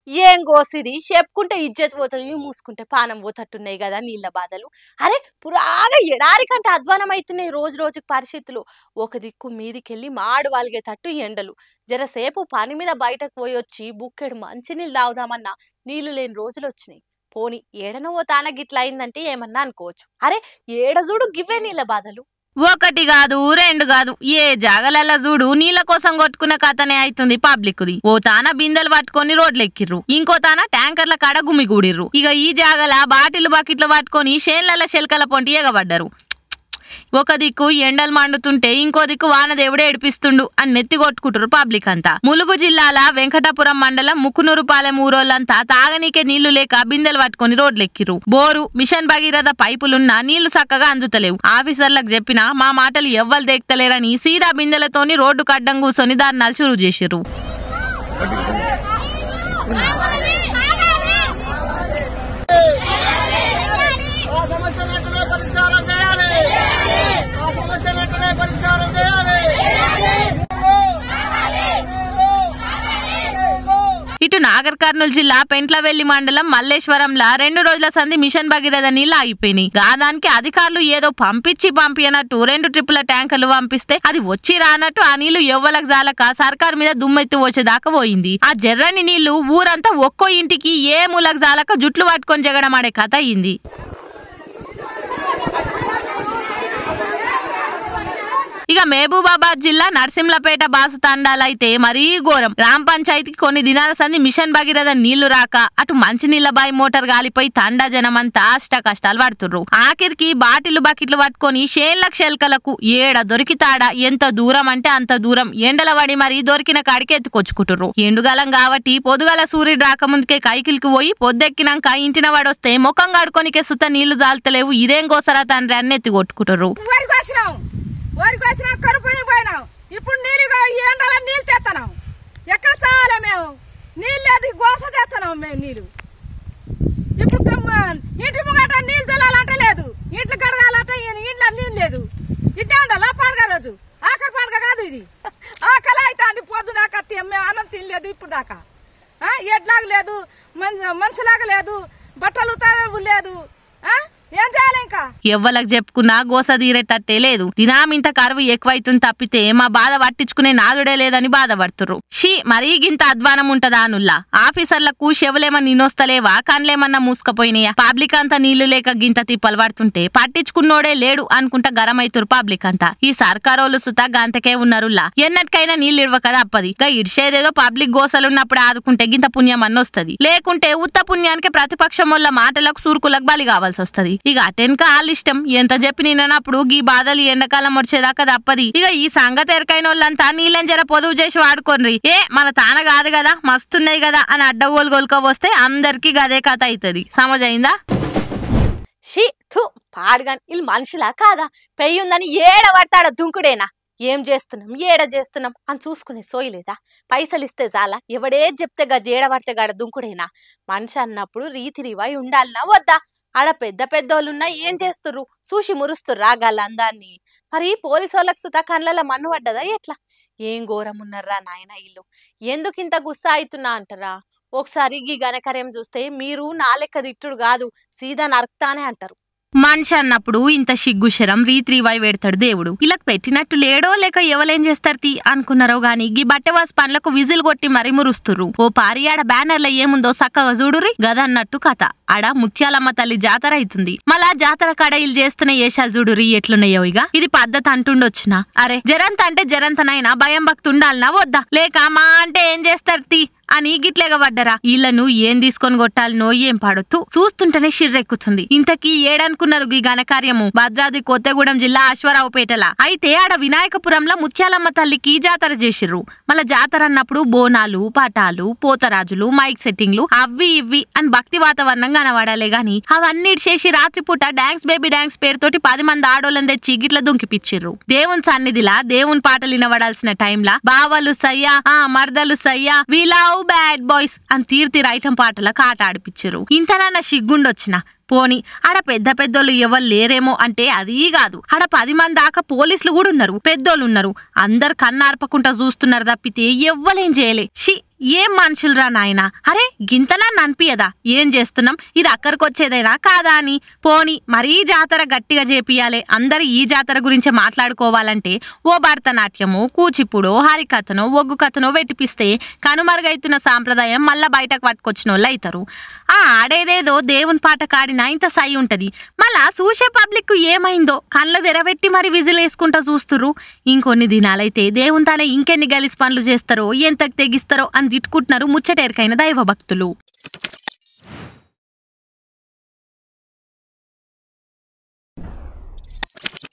ఏం గోసిది చెప్పుకుంటే ఇజ్జత్ పోతుంది మూసుకుంటే పానం పోతట్టున్నాయి కదా నీళ్ళ బాధలు అరే పురాగా ఎడారి కంటే అధ్వానం అవుతున్నాయి రోజు రోజుకి పరిస్థితులు ఒక దిక్కు మీదికెళ్ళి మాడు వాలిగేటట్టు ఎండలు జరసేపు పని మీద బయటకు పోయి వచ్చి బుక్కెడు మంచినీళ్ళు తాగుదామన్నా నీళ్లు లేని రోజులు వచ్చినాయి పోని ఏడనో ఓ తాన గిట్ల అయిందంటే ఏమన్నా అనుకోవచ్చు అరే ఏడ చూడు గివ్వే నీళ్ళ బాధలు ఒకటి కాదు రెండు కాదు ఏ జాగలల్ల చూడు నీళ్ళ కోసం కొట్టుకున్న కథనే అవుతుంది పబ్లిక్ ది ఓ తాన బిందెలు పట్టుకొని రోడ్లు ఎక్కిర్రు ఇంకో తాన ట్యాంకర్ల కాడ గుమిగూడిర్రు ఇక ఈ జాగల బాటిల్ బకెట్లు పట్టుకొని షేన్లల్ల శెల్కల పొంటి ఎగబడ్డారు ఒక దిక్కు ఎండలు మండుతుంటే ఇంకో దిక్కు వానదేవుడే ఏడిపిస్తుండు అని నెత్తి కొట్టుకుంటారు పబ్లిక్ అంతా ములుగు జిల్లాల వెంకటాపురం మండలం ముక్కునూరుపాలెం ఊరోళ్ళంతా తాగనీకే నీళ్లు లేక బిందెలు పట్టుకొని రోడ్లెక్కిరు బోరు మిషన్ భగీరథ పైపులున్నా నీళ్లు చక్కగా అందుతలేవు ఆఫీసర్లకు చెప్పినా మా మాటలు ఎవ్వరు దేక్తలేరని సీదా బిందెలతోని రోడ్డు కడ్డం కూర్చొని దారుణాలు చురువు చేసిర్రు ఆ సమస్య వెంటనే పరిష్కారం చేయాలి ఆ సమస్య వెంటనే పరిష్కారం చేయాలి ఇటు నాగర్ కర్నూలు జిల్లా పెంట్లవెల్లి మండలం మల్లేశ్వరంలా రెండు రోజుల సంధి మిషన్ భగీరథ నీళ్లు ఆగిపోయినాయి గాదానికి అధికారులు ఏదో పంపించి పంపినట్టు రెండు ట్రిప్పుల ట్యాంకర్లు పంపిస్తే అది వచ్చి రానట్టు ఆ నీళ్లు ఎవ్వలకు జాలక సర్కారు మీద దుమ్మెత్తి వచ్చేదాకా పోయింది ఆ జర్రని నీళ్లు ఊరంతా ఒక్కో ఇంటికి ఏ మూలకు జాలక జుట్లు పట్టుకొని జగడం ఆడే కథ అయింది ఇక మహబూబాబాద్ జిల్లా నర్సింలపేట బాసు తండాలైతే మరీ ఘోరం గ్రామ పంచాయతీకి కొన్ని దినాల సంది మిషన్ భగీరథ నీళ్లు రాక అటు మంచినీళ్ల బాయి మోటార్ గాలిపోయి తండా జనమంతా అష్ట కష్టాలు పడుతుర్రు ఆఖరికి బాటిల్ బకెట్లు పట్టుకొని షేళ్లకు షెల్కలకు ఏడ దొరికితాడా ఎంత దూరం అంటే అంత దూరం ఎండల పడి మరి దొరికిన కాడికి ఎత్తుకొచ్చుకుంటుర్రు ఎండుగాలం కాబట్టి పొదుగల సూర్యుడు రాకముందుకే కైకిలికి పోయి పొద్దెక్కినాక ఇంటిన వాడొస్తే ముఖం కడుకొనికే సుత నీళ్లు జాలుతలేవు ఇదేం గోసరా తండ్రి అని ఎత్తి కొట్టుకుంటుర్రు వరికి వచ్చినాం వరికి వచ్చినాం కరుపుని పోయినాం ఇప్పుడు నీళ్ళు ఎండల నీళ్ళు తెస్తున్నాం ఎక్కడ చావాలి మేము నీళ్ళు లేదు గోస తెస్తున్నాం మేము నీళ్ళు ఇప్పుడు కమ్మ- ఇంటి ముంగట నీళ్ళు తెలాలంటే లేదు ఇంట్లో కడగాలంటే ఈ- ఇంట్లో నీళ్ళు లేదు ఇట్టే ఉండాలి పండుగ రోజు ఆఖరి పండుగ కాదు ఇది ఆకలి అవుతుంది పొద్దు దాకా తి- మేము అన్నం తినలేదు ఇప్పుడు దాకా ఆ, ఎట్లాగా లేదు మన మనిషిలాగా లేదు బట్టలు ఉతకడం లేదు ఆ? ఏం చేయాలి ఇంకా ఎవ్వలకు చెప్పుకున్నా గోస తీరేటట్టే లేదు దినామింత కరువు ఎక్కువైతుంది తప్పితే మా బాధ పట్టించుకునే నాదుడే లేదని బాధపడుతుర్రు షీ మరీ గింత అధ్వానం ఉంటదా అనుల్లా ఆఫీసర్లకు చెవులేమన్నా నినొస్తలేవా కన్లేమన్నా మూసుకపోయినాయా పబ్లిక్ అంతా నీళ్లు లేక గింత తిప్పలు పడుతుంటే పట్టించుకున్నోడే లేడు అనుకుంటా గరమైతురు పబ్లిక్ అంతా ఈ సర్కారోళ్ళు సుత గంతకే ఉన్నారుల్లా ఎన్నటికైనా నీళ్ళు ఇడవ కదా అప్పది గా ఇడిచేదేదో పబ్లిక్ గోసలున్నప్పుడు ఆదుకుంటే గింత పుణ్యం అన్నొస్తది లేకుంటే ఉత్త పుణ్యానికి ప్రతిపక్షం వల్ల మాటలకు సూరుకులకు బలి కావాల్సి వస్తది ఇక అటెన్క వాళ్ళ ఇష్టం ఎంత చెప్పి నిన్నప్పుడు గీ బాధలు ఈ ఎండాకాలం వచ్చేదాకా తప్పది ఇక ఈ సంగతి ఎరకైన వాళ్ళంతా నీళ్ళని జర పొదువు చేసి వాడుకోండి ఏ మన తాన కాదు కదా మస్తున్నాయి కదా అని అడ్డగోలు గోలుక వస్తే అందరికి గదే కథ అవుతుంది సమజైందా షీ థు పాడుగాని వీళ్ళు మనుషులా కాదా పెయ్యి ఉందని ఏడ పడతాడ దుంకుడేనా ఏం చేస్తున్నాం ఏడ చేస్తున్నాం అని చూసుకునే సోయలేదా పైసలు ఇస్తే చాలా ఎవడేది చెప్తే గది ఏడ పడితే గాడ దుంకుడేనా మనిషి అన్నప్పుడు రీతి రివాయి ఉండాలనా వద్దా ఆడ పెద్ద పెద్దోళ్ళున్నా ఏం చేస్తుర్రు చూసి మురుస్తుర్రా గల్లందాన్ని మరి పోలీసు వాళ్ళకి సుతా కళ్ళలో మన్ను పడ్డదా ఎట్లా ఏం ఘోరం ఉన్నారా నాయన ఇల్లు ఎందుకు ఇంత గుస్సా అవుతున్నా అంటారా ఒకసారి గీ గణకర్యం చూస్తే మీరు నా లెక్క దిట్టుడు కాదు సీదా నరుకుతానే అంటారు మనిషి అన్నప్పుడు ఇంత సిగ్గుశరం రీత్రీవై పెడతాడు దేవుడు ఇలా పెట్టినట్టు లేడో లేక ఎవలేం చేస్తారు తీ అనుకున్నారో గాని గీ బట్టెవాస్ పండ్లకు విజిల్ కొట్టి మరి మురుస్తుర్రు ఓ పారి ఆడ బ్యానర్ల ఏముందో సక్కగా చూడురి గదన్నట్టు కథ ఆడ ముత్యాలమ్మ తల్లి జాతర అవుతుంది మళ్ళా జాతర కాడ వీళ్ళు చేస్తున్న ఏషాలు చూడురి ఎట్లున్నాయో ఇక ఇది పద్ధతి అంటుండొచ్చిన అరే జరంత అంటే జరంతనైనా భయం భక్తి ఉండాలనా వద్దా లేక మా అంటే ఏం చేస్తారు తీ అని గిట్లెగబడ్డరా వీళ్ళను ఏం తీసుకొని కొట్టాలనో ఏం పాడొద్దు చూస్తుంటేనే షిర్రెక్కుతుంది ఇంతకీ ఏడనుకున్నారు ఈ ఘనకార్యము భద్రాద్రి కొత్తగూడెం జిల్లా అశ్వరావుపేటల అయితే ఆడ వినాయకపురంలో ముత్యాలమ్మ తల్లికి జాతర చేసిర్రు మళ్ళా జాతర అన్నప్పుడు బోనాలు పటాలు పోతరాజులు మైక్ సెట్టింగ్లు అవి ఇవి అని భక్తి వాతావరణం కనబడాలే గాని అవన్నీ చేసి రాత్రిపూట డాన్స్ బేబీ డాన్స్ పేరుతోటి పది మంది ఆడోళ్ళని తెచ్చి గిట్ల దుంకిపిచ్చిర్రు దేవుని సన్నిధిలా దేవుని పాటలు వినబడాల్సిన టైంలా బావలు సయ్యా ఆ మర్దలు సయ్యా వి లవ్ బ్యాడ్ బాయ్స్ అని తీర్తి రైటం పాటలకు ఆట ఆడిపిచ్చారు ఇంతనన్న సిగ్గుండొచ్చిన పోని ఆడ పెద్ద పెద్దోళ్ళు ఎవరు లేరేమో అంటే అది కాదు ఆడ పది మంది దాకా పోలీసులు కూడా ఉన్నారు పెద్దోళ్ళు ఉన్నారు అందరు కన్నార్పకుండా చూస్తున్నారు తప్పితే ఎవ్వలేం చేయలే షి ఏం మనుషులరా నాయన అరే గింతనా అనిపియదా ఏం చేస్తున్నాం ఇది అక్కడికొచ్చేదేనా కాదా అని పోని మరీ జాతర గట్టిగా చేపియాలి అందరు ఈ జాతర గురించే మాట్లాడుకోవాలంటే ఓ భరతనాట్యము కూచిపుడో హరికథనో ఒగ్గు కథనో వెటిపిస్తే కనుమరుగైతున్న సాంప్రదాయం మళ్ళా బయటకు పట్టుకొచ్చిన వాళ్ళు అవుతారు ఆ ఆడేదేదో దేవుని పాట కాడినా ఇంత సై ఉంటది మళ్ళా చూసే పబ్లిక్ ఏమైందో కళ్ళ తెరబెట్టి మరి విజిల్ వేసుకుంటా చూస్తుర్రు ఇంకొన్ని దినాలైతే దేవుని తానే ఇంకెన్ని గలిసి పనులు చేస్తారో ఎంతకు తెగిస్తారో అని తిట్టుకుంటున్నారు ముచ్చటేరికైన దైవ భక్తులు